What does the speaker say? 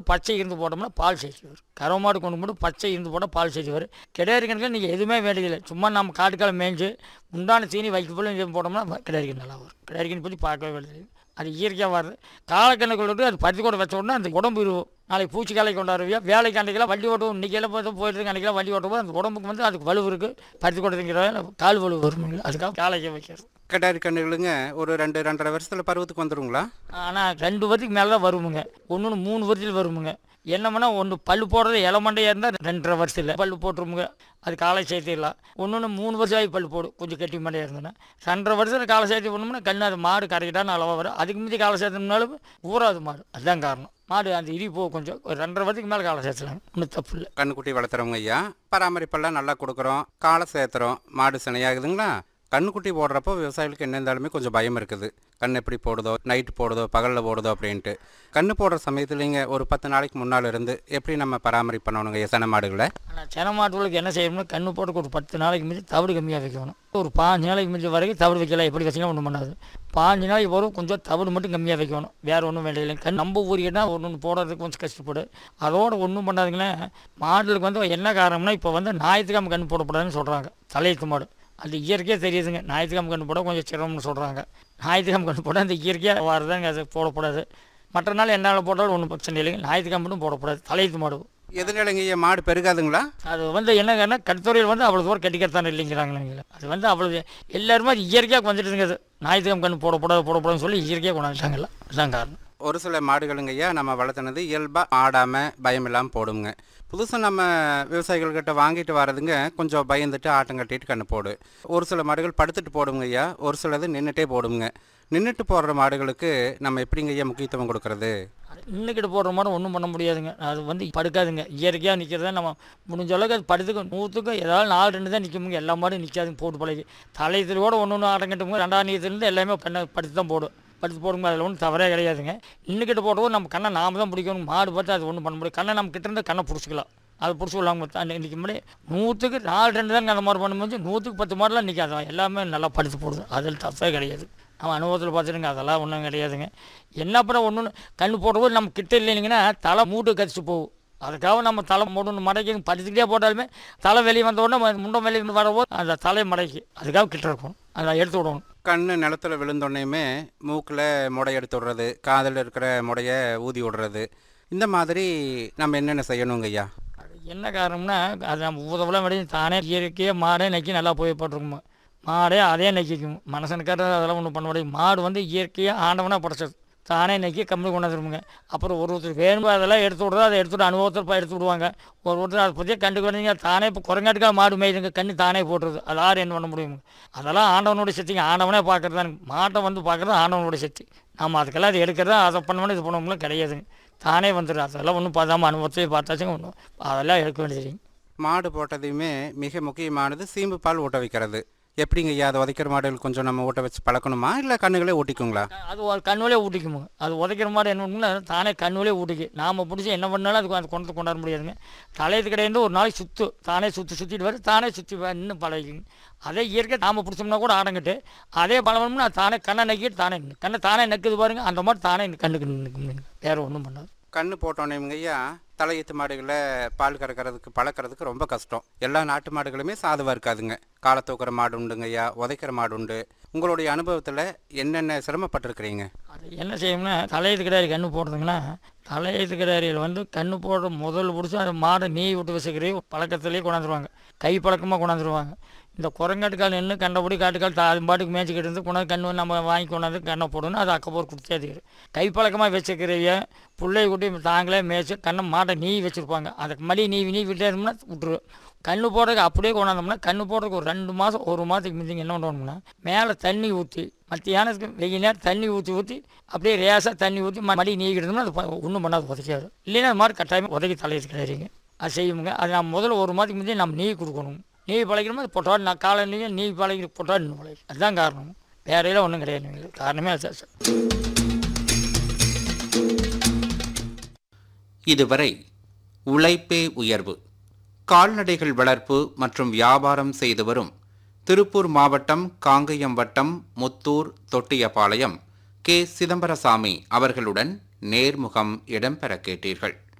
பச்சை இருந்து போட்டோம்னா பால் சேர்த்து வரும் கறவை மாடு கொண்டு போட்டு பச்சை இருந்து போட்டால் பால் சேர்த்து வரும் கிடையாது கணக்கில் நீங்கள் எதுவுமே வேண்டியதில்லை சும்மா நம்ம காட்டுக்கால மேய்ஞ்சு உண்டான தீனி வைக்க போல இது போட்டோம்னா கிடையாது நல்லா வரும் கிடையாது பற்றி பார்க்கவே வேண்டியது அது இயற்கையாக வருது காலக்கண்ணுக்குள்ள விட்டு அது பருத்தி கூட வச்ச உடனே அந்த உடம்பு இருக்கும் நாளைக்கு பூச்சி காலை கொண்டாடுவியா வேலைக்கு அன்றைக்கெல்லாம் வண்டி ஓட்டுவோம் இன்றைக்கி எல்லாம் பார்த்து போயிட்டு அன்றைக்கெல்லாம் வண்டி ஓட்டுவோம் அந்த உடம்புக்கு வந்து அதுக்கு வலு இருக்குது பருத்தி கூட திங்கிற கால் வலு வரும் அதுக்காக காலைக்கு வைக்கிறது கிடாரி கன்றுகளுங்க ஒரு ரெண்டு ரெண்டரை வருஷத்தில் பருவத்துக்கு வந்துருங்களா ஆனால் ரெண்டு வருஷத்துக்கு மேலே தான் வருமுங்க ஒன்று மூணு வருஷத்தில் வருமுங்க என்னமுன்னா ஒன்று பல்லு போடுறது இளமண்டையாக இருந்தால் ரெண்டரை வருஷத்தில் பல்லு போட்டுருமுங்க அது காலை சேர்த்திடலாம் ஒன்று மூணு வருஷம் ஆகி பல்லு போடும் கொஞ்சம் கெட்டி மண்டையாக இருந்ததுன்னா ரெண்டரை வருஷத்தில் காலை சேர்த்து பண்ணோம்னா கண்ணு அது மாடு கரெக்டான அளவாக வரும் அதுக்கு மீதி காலை சேர்த்தோம்னாலும் ஊறாது மாடு அதுதான் காரணம் மாடு அந்த இடி போ கொஞ்சம் ஒரு ரெண்டரை வருஷத்துக்கு மேலே காலை சேர்த்துலாங்க ஒன்றும் தப்பு இல்லை கண்ணுக்குட்டி வளர்த்துறவங்க ஐயா பராமரிப்பெல்லாம் நல்லா கொடுக்குறோம் காலை சேர்த்துறோம் மாடு சினையாகுதுங்களா கண்ணுக்குட்டி போடுறப்போ விவசாயிகளுக்கு என்ன இருந்தாலுமே கொஞ்சம் பயம் இருக்குது கண் எப்படி போடுதோ நைட்டு போடுதோ பகலில் போடுதோ அப்படின்ட்டு கண்ணு போடுற சமயத்துலேங்க ஒரு பத்து நாளைக்கு முன்னால் இருந்து எப்படி நம்ம பராமரிப்பு பண்ணணுங்க எசன மாடுகளை ஆனால் சென மாட்டுகளுக்கு என்ன செய்யணும்னா கண்ணு போட்டு ஒரு பத்து நாளைக்கு மிஞ்சி தவிடு கம்மியாக வைக்கணும் ஒரு பாஞ்சு நாளைக்கு மிஞ்சி வரைக்கும் தவிடு வைக்கலாம் எப்படி வச்சிங்கன்னா ஒன்றும் பண்ணாது பாஞ்சு நாளைக்கு வரும் கொஞ்சம் தவிடு மட்டும் கம்மியாக வைக்கணும் வேறு ஒன்றும் வேண்டியதில்லை கண் நம்ம ஊரிக்கிட்டா ஒன்று ஒன்று போடுறதுக்கு கொஞ்சம் கஷ்டப்படு அதோட ஒன்றும் பண்ணாதுங்களே மாடுகளுக்கு வந்து என்ன காரணம்னா இப்போ வந்து ஞாயிற்றுக்கிழமை கண்ணு போடக்கூடாதுன்னு சொல்கிறாங்க தலையத்து மாடு அது இயற்கையாக தெரியுதுங்க ஞாயிற்றுக்கிழமை கண்ணு போட கொஞ்சம் சிரமம்னு சொல்கிறாங்க ஞாயிற்றுக்கிழமை கண்ணு போட அந்த இயற்கையாக வரதாங்க அது போடக்கூடாது மற்ற நாள் என்ன நாள் போட்டாலும் ஒன்றும் பிரச்சனை இல்லைங்க ஞாயிற்றுக்கிழமை மட்டும் போடக்கூடாது தலையத்து மாடு எதுனாலங்க ஐயா மாடு பெருகாதுங்களா அது வந்து என்னங்கன்னா கட்டுத்துறையில் வந்து அவ்வளோ தூரம் கட்டிக்கிறதானே இல்லைங்கிறாங்களே அது வந்து அவ்வளோ எல்லாருமே அது இயற்கையாக வந்துட்டுதுங்க அது ஞாயிற்றுக்கிழமை கண்ணு போடக்கூடாது போடக்கூடாதுன்னு சொல்லி இயற்கையாக கொண்டாந்துட்டாங்கல்ல அதுதான் காரணம் ஒரு சில மாடுகளுங்க ஐயா நம்ம வளர்த்துனது இயல்பாக ஆடாமல் பயம் இல்லாமல் போடுங்க புதுசாக நம்ம விவசாயிகள்கிட்ட வாங்கிட்டு வரதுங்க கொஞ்சம் பயந்துட்டு ஆட்டம் கட்டிட்டு கண்ணு போடு ஒரு சில மாடுகள் படுத்துட்டு போடுங்க ஐயா ஒரு சிலது நின்றுட்டே போடுங்க நின்றுட்டு போடுற மாடுகளுக்கு நம்ம எப்படிங்க ஐயா முக்கியத்துவம் கொடுக்கறது இன்னைக்கிட்ட போடுற மாதிரி ஒன்றும் பண்ண முடியாதுங்க அது வந்து படுக்காதுங்க இயற்கையாக நிற்கிறத நம்ம முடிஞ்ச அளவுக்கு அது படுத்துக்கும் நூற்றுக்கும் ஏதாவது நாலு ரெண்டு தான் நிற்குமுங்க எல்லா மாடும் நிற்காதுங்க போட்டு பழகி தலையத்திலோட ஒன்று ஒன்று அடங்கட்டுங்க ரெண்டாம் நீயத்துலேருந்து எல்லாமே கண்ணை படுத்து தான் போடும் படுத்து போடுங்க அதில் ஒன்றும் தவறே கிடையாதுங்க இன்னைக்கிட்ட போடுவோம் நம்ம கண்ணை நாம தான் பிடிக்கணும் மாடு பார்த்து அது ஒன்றும் பண்ண முடியும் கண்ணை நம்ம கிட்ட இருந்து கண்ணை பிடிச்சிக்கலாம் அது பிடிச்சி விடலாங்க இன்றைக்கி முன்னாடி நூற்றுக்கு நாலு ரெண்டு தான் அந்த மாதிரி பண்ணும்போது நூற்றுக்கு பத்து மாடலாம் நிற்காது எல்லாமே நல்லா படுத்து போடுது அதில் தப்பே கிடையாது நம்ம அனுபவத்தில் பார்த்துருங்க அதெல்லாம் ஒன்றும் கிடையாதுங்க என்ன பண்ண ஒன்று கண்ணு போடும்போது நம்ம கிட்ட இல்லைங்கன்னா தலை மூட்டு கடிச்சு போகும் அதுக்காக நம்ம தலை மூடணும் மடக்கி படுத்துக்கிட்டே போட்டாலுமே தலை வெளியே வந்த உடனே முண்டம் வெளியே வரபோது அந்த தலை மடக்கி அதுக்காக கிட்ட இருக்கணும் அதை எடுத்து விடணும் கண்ணு நிலத்துல விழுந்தோடனேயுமே மூக்கில் முடை எடுத்து விடுறது காதில் இருக்கிற முடைய ஊதி விடுறது இந்த மாதிரி நம்ம என்னென்ன செய்யணுங்க ஐயா அது என்ன காரணம்னா அது நம்ம ஊதவெல்லாம் விட தானே இயற்கையாக மாடே நக்கி நல்லா போய் போட்டிருக்குமா மாடே அதே நக்கிக்கும் மனுஷனுக்கார அதெல்லாம் ஒன்றும் பண்ண முடியாது மாடு வந்து இயற்கையாக ஆண்டவனாக படைச்சது தானே நக்கி கம்மி கொண்டாந்துருமுங்க அப்புறம் ஒரு ஒருத்தர் வேணும் அதெல்லாம் எடுத்து விடுறதா அதை எடுத்துட்டு அனுபவத்தில் போய் எடுத்து விடுவாங்க ஒரு ஒருத்தர் அதை பற்றியே கண்டுக்கு வந்தீங்க தானே இப்போ குரங்காட்டுக்காக மாடு மேய்துங்க கண்ணு தானே போட்டுருது அது யார் என்ன பண்ண முடியுங்க அதெல்லாம் ஆண்டவனோட சக்திங்க ஆண்டவனே பார்க்குறது மாட்டை வந்து பார்க்குறது ஆண்டவனோட சக்தி நம்ம அதுக்கெல்லாம் அது எடுக்கிறதா அதை பண்ணணும் இது பண்ணவங்களும் கிடையாதுங்க தானே வந்துடும் அதெல்லாம் ஒன்றும் பார்த்தாம அனுபவத்தை பார்த்தாச்சுங்க ஒன்றும் அதெல்லாம் எடுக்க வேண்டியது மாடு போட்டதையுமே மிக முக்கியமானது சீம்பு பால் ஊட்ட வைக்கிறது எப்படிங்க ஐயா அதை உதைக்கிற மாடுகள் கொஞ்சம் நம்ம ஊட்ட வச்சு பழக்கணுமா இல்லை கண்ணுகளே ஊட்டிக்குங்களா அது ஒரு கண்ணுலே ஊட்டிக்குமுங்க அது உதைக்கிற மாதிரி என்ன பண்ணுங்கன்னா தானே கண்ணுலே ஊட்டிக்கு நாம் பிடிச்சி என்ன பண்ணாலும் அதுக்கு அது கொண்டு கொண்டாட முடியாதுங்க தலையத்து கிடையாது ஒரு நாளைக்கு சுற்று தானே சுற்றி சுற்றிட்டு வரும் தானே சுற்றி இன்னும் பழகிங்க அதே இயற்கை நாம் பிடிச்சோம்னா கூட ஆடங்கிட்டு அதே பழகணும்னா தானே கண்ணை நக்கிட்டு தானே நின்னு. கண்ணை தானே நக்குது பாருங்க அந்த மாதிரி தானே கண்ணுக்கு நிற்கும் வேறு ஒன்றும் பண்ணாது கண்ணு போட்டோன்னேங்க ஐயா தலையீத்து மாடுகளை பால் கறக்கிறதுக்கு பழக்கிறதுக்கு ரொம்ப கஷ்டம் எல்லா நாட்டு மாடுகளுமே சாதுவாக இருக்காதுங்க காலை தூக்குற மாடு உண்டுங்க ஐயா உதைக்கிற மாடு உண்டு உங்களுடைய அனுபவத்தில் என்னென்ன சிரமப்பட்டிருக்கிறீங்க அது என்ன செய்யும்னா தலையத்து கிடாரி கண்ணு போடுறதுங்கன்னா தலையத்து கிடாரியில் வந்து கண்ணு போடுற முதல் பிடிச்சி அந்த மாடை நீ விட்டு வச்சுக்கிறே பழக்கத்துலேயே கொண்டாந்துருவாங்க கை பழக்கமாக கொண்டாந்துருவாங்க இந்த குரங்காட்டுக்கால் நின்று கண்டபடி காட்டுக்கால் தா அது பாட்டுக்கு மேய்ச்சிக்கிட்டு இருந்து கொண்டாந்து கண்ணு நம்ம வாங்கி கொண்டாந்து கண்ணை போடணும் அது அக்கப்போர் கொடுத்தே தீரும் கை பழக்கமாக வச்சுக்கிறீங்க பிள்ளைய கூட்டி தாங்களே மேய்ச்சி கண்ணை மாட்டை நீ வச்சுருப்பாங்க அதுக்கு மடி நீ நீ விட்டே இருந்தோம்னா விட்டுரு கண்ணு போடுறதுக்கு அப்படியே கொண்டாந்தோம்னா கண்ணு போடுறதுக்கு ஒரு ரெண்டு மாதம் ஒரு மாதத்துக்கு முந்திங்க என்ன பண்ணணும்னா மேலே தண்ணி ஊற்றி மத்தியானத்துக்கு வெயில் நேரம் தண்ணி ஊற்றி ஊற்றி அப்படியே ரேசாக தண்ணி ஊற்றி மடி நீக்கிட்டோம்னா அது ஒன்றும் பண்ணாது உதைக்காது இல்லைன்னா அது மாதிரி கட்டாயமாக உதைக்கி தலையத்து கிடையாதுங்க அது செய்யுங்க அது நம்ம முதல்ல ஒரு மாதத்துக்கு முந்தைய நம்ம நீ கொடுக்கணும் நீ பழகிறோமோ அது பொட்டாடு நான் காலையிலேயும் நீ பழகி பொட்டாடு இன்னும் பழகி அதுதான் காரணம் வேறையெல்லாம் ஒன்றும் கிடையாது காரணமே அது சார் இதுவரை உழைப்பே உயர்வு கால்நடைகள் வளர்ப்பு மற்றும் வியாபாரம் செய்து வரும் திருப்பூர் மாவட்டம் காங்கயம் வட்டம் முத்தூர் தொட்டியபாளையம் கே சிதம்பரசாமி அவர்களுடன் நேர்முகம் இடம்பெற கேட்டீர்கள்